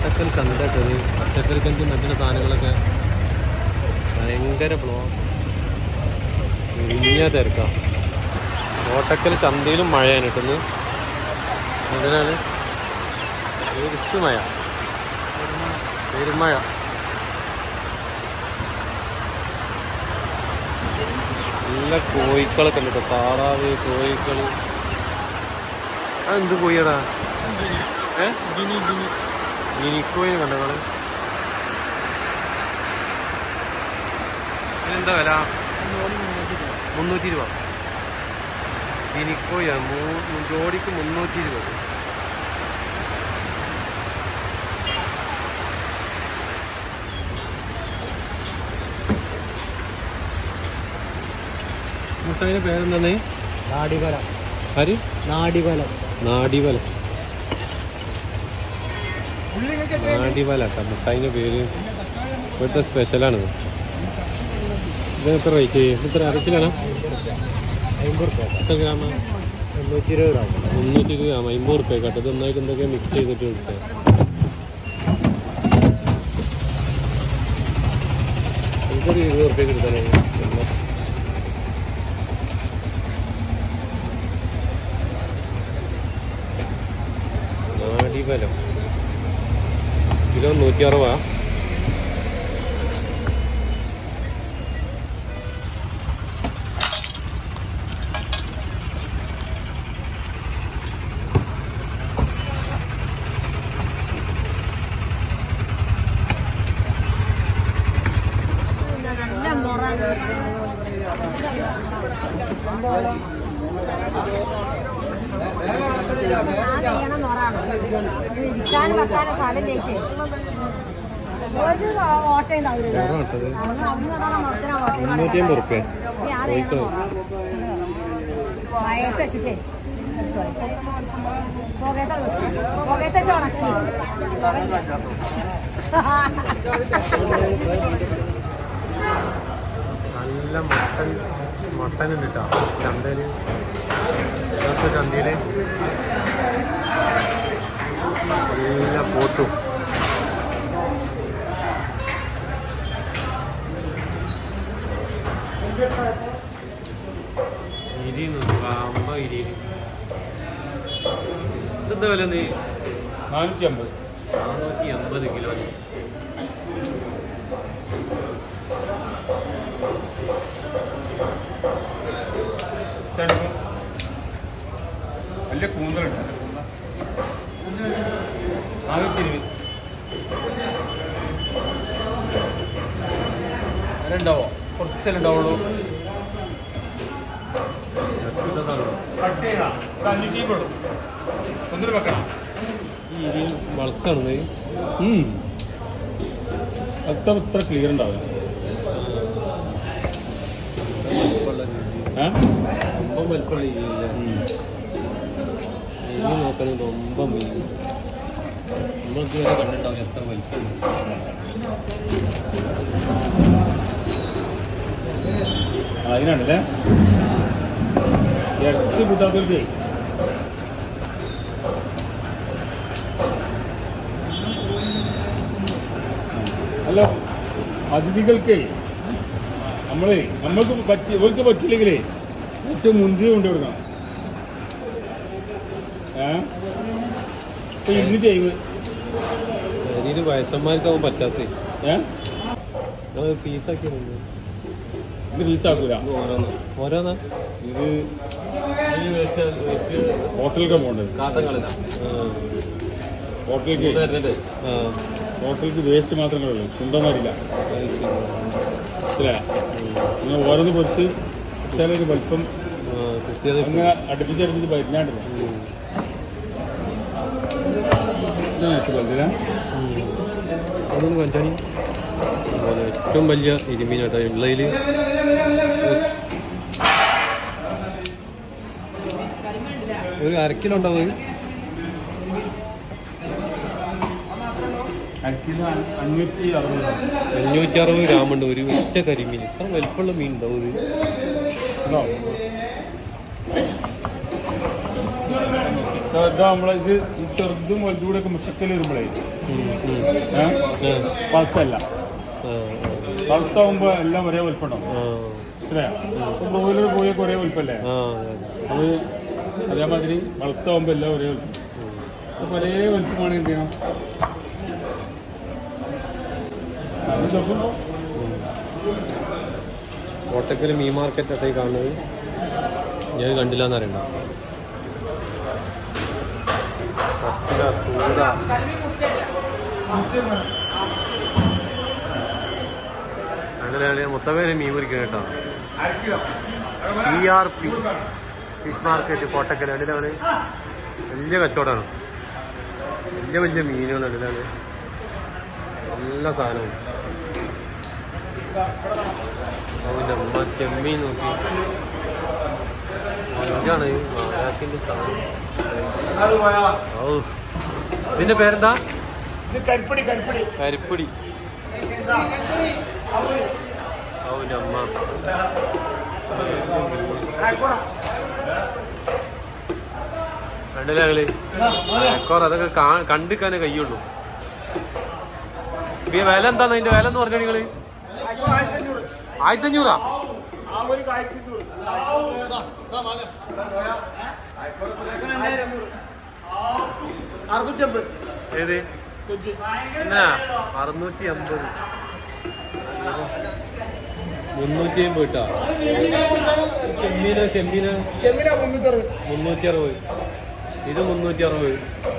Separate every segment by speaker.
Speaker 1: കോട്ടക്കൽ ചന്തട്ടത് പച്ചക്കറിക്കഞ്ചും മറ്റുള്ള സാധനങ്ങളൊക്കെ ഭയങ്കര ബ്ലോക്ക് ഇനിയ തിരക്കാം കോട്ടക്കൽ ചന്തയിലും മഴയാണ് കിട്ടുന്നത് അതിനാണ് പെരുത്ത് മഴ പെരുമഴ നല്ല കോഴിക്കളൊക്കെ ഉണ്ട് കേട്ടോ താറാവ് കോഴിക്കള് അതെന്ത് കോഴിയടാ ഏ ഗിനിക്കോയിന് കണ്ടോ നിങ്ങള് ഇതിനെന്താ വില മുന്നൂറ്റി രൂപ ഗിനിക്കോയാണ് മൂ ജോഡിക്ക് മുന്നൂറ്റി രൂപ മുട്ടയുടെ പേരെന്താണ്
Speaker 2: നാടികല
Speaker 1: ആര്
Speaker 2: നാടികല
Speaker 1: നാടിവല നാടിവല കേട്ടോ മുട്ടായിൻ്റെ പേര് ഇവിടുത്തെ സ്പെഷ്യലാണിത് ഇത് എത്ര റേറ്റ് ചെയ്യും ഇത്ര അരക്കിലാണ്
Speaker 2: അമ്പത് റുപ്യ
Speaker 1: എത്ര ഗ്രാമ
Speaker 2: മുന്നൂറ്റി ഇരുപത് ഗ്രാം
Speaker 1: മുന്നൂറ്റി ഇരുപത് ഗ്രാം അമ്പത് റുപ്യ കേട്ടോ ഇത് നന്നായിട്ട് എന്തൊക്കെ മിക്സ് ചെയ്തിട്ട് എടുത്തത് എനിക്കൊരു ഇരുപത് റുപ്യ എടുത്താലേ നാടിവലം കിലോ നൂറ്റി അറുപതാ
Speaker 3: ഇരിക്കാൻ വെക്കാൻ സ്ഥലമില്ലേക്ക് ഒരു ഓട്ടം ഉണ്ടാവില്ല
Speaker 1: കുറവാട്ടത്
Speaker 3: അന്ന് അന്ന് പറഞ്ഞാൽ മൊത്തം ഓട്ടം
Speaker 1: മുന്നൂറ്റി അമ്പത് റുപ്യ
Speaker 3: ആരെയാണ് വയസ്സ് വെച്ചിട്ടേ പുകയത്തെ പുകയത്തെ ഉണക്കി
Speaker 1: നല്ല മട്ടൻ മട്ടൻ ഉണ്ട് കേട്ടോ ചന്തയില് ഇന്നത്തെ ചന്തയില് നല്ല പോത്തും ഇരി അമ്പ ഇരി ഇതെന്താ വില നീ
Speaker 2: നാനൂറ്റി അമ്പത്
Speaker 1: നാനൂറ്റി എൺപത് കിലോ
Speaker 2: വലിയ കൂന്തലുണ്ട് നാനൂറ്റി ഇരുപത് ഉണ്ടാവോ കുറച്ചല്ലേ ഉണ്ടാവുള്ളൂ അഞ്ഞൂറ്റി പെടും ഒന്നിന് വെക്കണം
Speaker 1: ഈ ഇരി വളർത്താണത്
Speaker 2: അത്ര ഇത്ര ക്ലിയർ ഉണ്ടാവില്ല ഏ?
Speaker 1: ரொம்ப വലിപ്പമുള്ള ഇരിയില്ല ഇനി നോക്കണം ரொம்ப മീൻ നമ്മൾക്ക് വരെ കണ്ടിട്ടുണ്ടാവും എത്ര വലിപ്പം
Speaker 2: ആ, അതിനാണല്ലേ ഇറച്ചി കൂട്ടാത്തവർക്ക് ഹലോ അതിഥികൾക്ക് നമ്മളെ നമ്മൾക്ക് പറ്റി ഇവർക്ക് പറ്റില്ലെങ്കിലേ ഏറ്റവും മുന്തിരി കൊണ്ടു കൊടുക്കണം ഏ ഇപ്പൊ ഇന്ന് ചെയ്യുന്നത്
Speaker 1: ഇതിന് വയസ്സന്മാർക്കാവും പറ്റാത്ത
Speaker 2: ഏ
Speaker 1: നമ്മൾ പീസാക്കി തന്നു
Speaker 2: ഇത് പീസാക്കൂല
Speaker 1: ഇത് ഓരോന്ന് ഓരോന്നാ
Speaker 2: ഇത്
Speaker 1: ഈ വെച്ച് വെച്ച്
Speaker 2: ഹോട്ടലിലേക്ക് പോകേണ്ടത്
Speaker 1: കാത്തങ്ങളില്ല
Speaker 2: ഹോട്ടലിലേക്ക്
Speaker 1: തരുന്നുണ്ട് ആ
Speaker 2: ഹോട്ടലിലേക്ക് വേസ്റ്റ് മാത്രമേ ഉള്ളൂ കൊണ്ടുവന്നില്ല
Speaker 1: അത് ശരി.
Speaker 2: മനസ്സിലായ നിങ്ങൾ ഓരോന്ന് പൊരിച്ച് ചിലൊരു വലിപ്പം
Speaker 1: ആ, കൃത്യത
Speaker 2: അങ്ങനെ അടുപ്പിച്ച് അടുപ്പിച്ച് പരിഞ്ഞാണ്ടില്ല
Speaker 1: ഉം.
Speaker 2: വലുതില്ല
Speaker 1: അതൊന്ന് കഞ്ചാണി അതുപോലെ ഏറ്റവും വലിയ ഇരുമീനാട്ടോ ഉള്ളതിൽ ഒരു അര കിലോ ഉണ്ടാവും ഇത്?
Speaker 2: അരക്കിലോ അഞ്ഞൂറ്റി അറുപത്
Speaker 1: അഞ്ഞൂറ്റി അറുപത് ഗ്രാം ഉണ്ട് ഒരു ഒറ്റ കരിമീൻ ഇത്ര വലിപ്പമുള്ള മീൻ ഉണ്ടാവും ഇത്
Speaker 2: ഉണ്ടോ ഇതാ നമ്മളെ ഇത് ഈ ചെറുതും വലുതും കൂടെ ഒക്കെ മുഷക്കൽ വരുമ്പോഴേ
Speaker 1: ഉം, ഉം.
Speaker 2: ഏഹ്
Speaker 1: ആ,
Speaker 2: പഴുത്തല്ല
Speaker 1: ആ,
Speaker 2: പഴുത്താവുമ്പോ എല്ലാം ഒരേ വലിപ്പമുണ്ടാവും
Speaker 1: ആ,
Speaker 2: മനസ്സിലായോ ഇപ്പൊ ബ്രോയിലർ കോഴിയൊക്കെ ഒരേ വലിപ്പല്ലേ
Speaker 1: ആ,
Speaker 2: അത് അതേമാതിരി വളർത്താവുമ്പോൾ എല്ലാം ഒരേ വലിപ്പം അപ്പോൾ ഒരേ വലിപ്പമാണ് എന്ത് ചെയ്യണം അത് നോക്കുമ്പോൾ
Speaker 1: കോട്ടക്കൽ മീൻ മാർക്കറ്റ് അട്ടേ കാണുന്നത് ഞാൻ കണ്ടില്ല എന്നറിയണ്ട പത്തില, സൂത. അങ്ങനെയാണ് മൊത്തം പേര് മീൻ പൊരിക്കണം കേട്ടോ E R P fish market Kottakkal അതിലാണ് വലിയ കച്ചവടമാണ് വലിയ വലിയ മീനുകളാണ് ഇതിലാണ് എല്ലാ സാധനവും അവൻ്റെ അമ്മ ചെമ്മീൻ നോക്കി ഇതാണ് വാഴാക്കിന്റെ സാധനം ഔ. ഇതിന്റെ പേരെന്താ
Speaker 2: കരിപ്പടി കരിപ്പടി
Speaker 1: കരിപ്പൊടി അവൻ്റെ അമ്മ കണ്ടില്ലേ ഞങ്ങള് അയക്കോർ അതൊക്കെ കാ- കണ്ടിക്കാനേ കയ്യുള്ളൂ ഈ വില എന്താന്ന് അതിന്റെ വില എന്ന് പറഞ്ഞ നിങ്ങള് ആയിരത്തി അഞ്ഞൂറാ ഏത് എന്നാ അറുന്നൂറ്റി അമ്പത് മുന്നൂറ്റി അമ്പത് കേട്ടാ ചെമ്മീന ചെമ്മീന മുന്നൂറ്റി അറുപത് ഇത് മുന്നൂറ്റി അറുപത്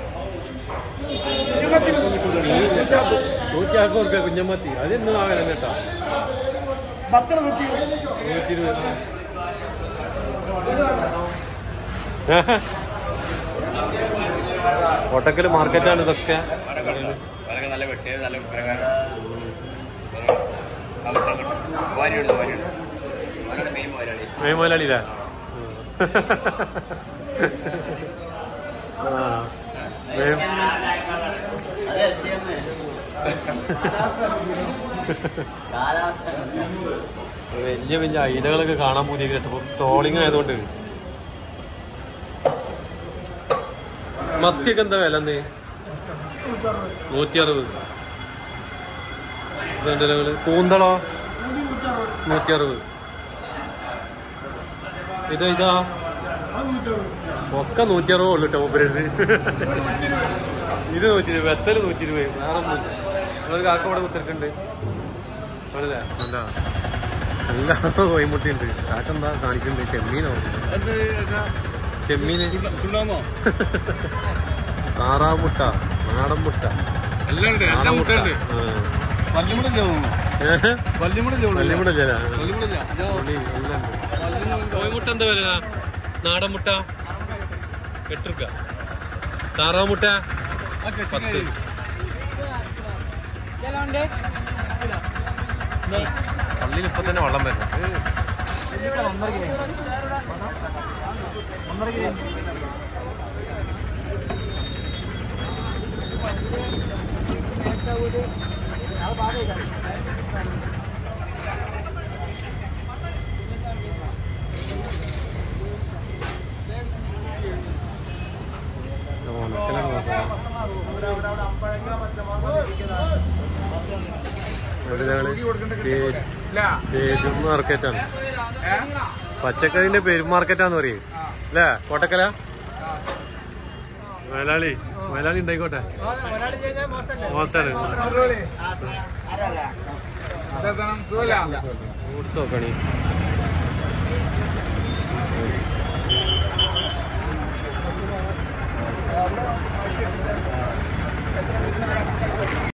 Speaker 1: നൂറ്റി അറുപത് റുപ്യ കുഞ്ഞമ്മത്തി അതെന്നും ആകണം കേട്ടാ നൂറ്റി ഇരുപത് കോട്ടക്കൽ മാർക്കറ്റാണ് ഇതൊക്കെ
Speaker 4: വളരെ നല്ല വെട്ടിയത് നല്ല പ്രകാരം വാരിയുണ്ട് വാരിയുണ്ട് അവരുടെ മെയിൻ പോരാളി
Speaker 1: മെയ് മുതലാളിയില്ലേ ആ മെയ്- വലിയ വലിയ അയിലകളൊക്കെ കാണാൻ പുതിയ കേട്ടപ്പോ ട്രോളിങ് ആയതുകൊണ്ട് മത്തിയൊക്കെ എന്താ വില എന്നേ നൂറ്റി അറുപത് ഇതുണ്ടല്ലോ നിങ്ങള്. കൂന്തളോ നൂറ്റി അറുപത് ഇത് ഇതാ ഒക്കെ നൂറ്റി അറുപത് ഉള്ളു കേട്ടോ മൂപ്പരടുത്ത് ഇത് നൂറ്റി ഇരുപത് വെത്തല് നൂറ്റി ഇരുപത് വേറെ ഒന്നും ഒരു കാക്ക ഇവിടെ കുത്തിരിക്കുന്നുണ്ട് ആണല്ലേ അല്ല എല്ലാ കോയിമുട്ടിയുണ്ട് കാക്ക എന്താ കാണിക്കുന്നുണ്ട് ചെമ്മീനോ ചെമ്മീന് താറാമുട്ട നാടൻ മുട്ട നാടൻ മുട്ട വല്യമുടല്ലേ കോയിമുട്ട എന്താ വില നാടൻ മുട്ട എട്ട് റുപ്യ താറാമുട്ട പത്ത് പള്ളിയിൽ ഇപ്പൊ തന്നെ വെള്ളം വരുന്നു ഉണക്കലാണ് മസാല. ഇവിടെ ഞങ്ങള് പേ- പേരും മാർക്കറ്റാണ് പച്ചക്കറിന്റെ പെരും മാർക്കറ്റാന്ന് പറയും അല്ലേ കോട്ടക്കല മലയാളി മലയാളി ഉണ്ടായിക്കോട്ടെ മോശമാണ് ഫ്രൂട്ട്സ് നോക്കണി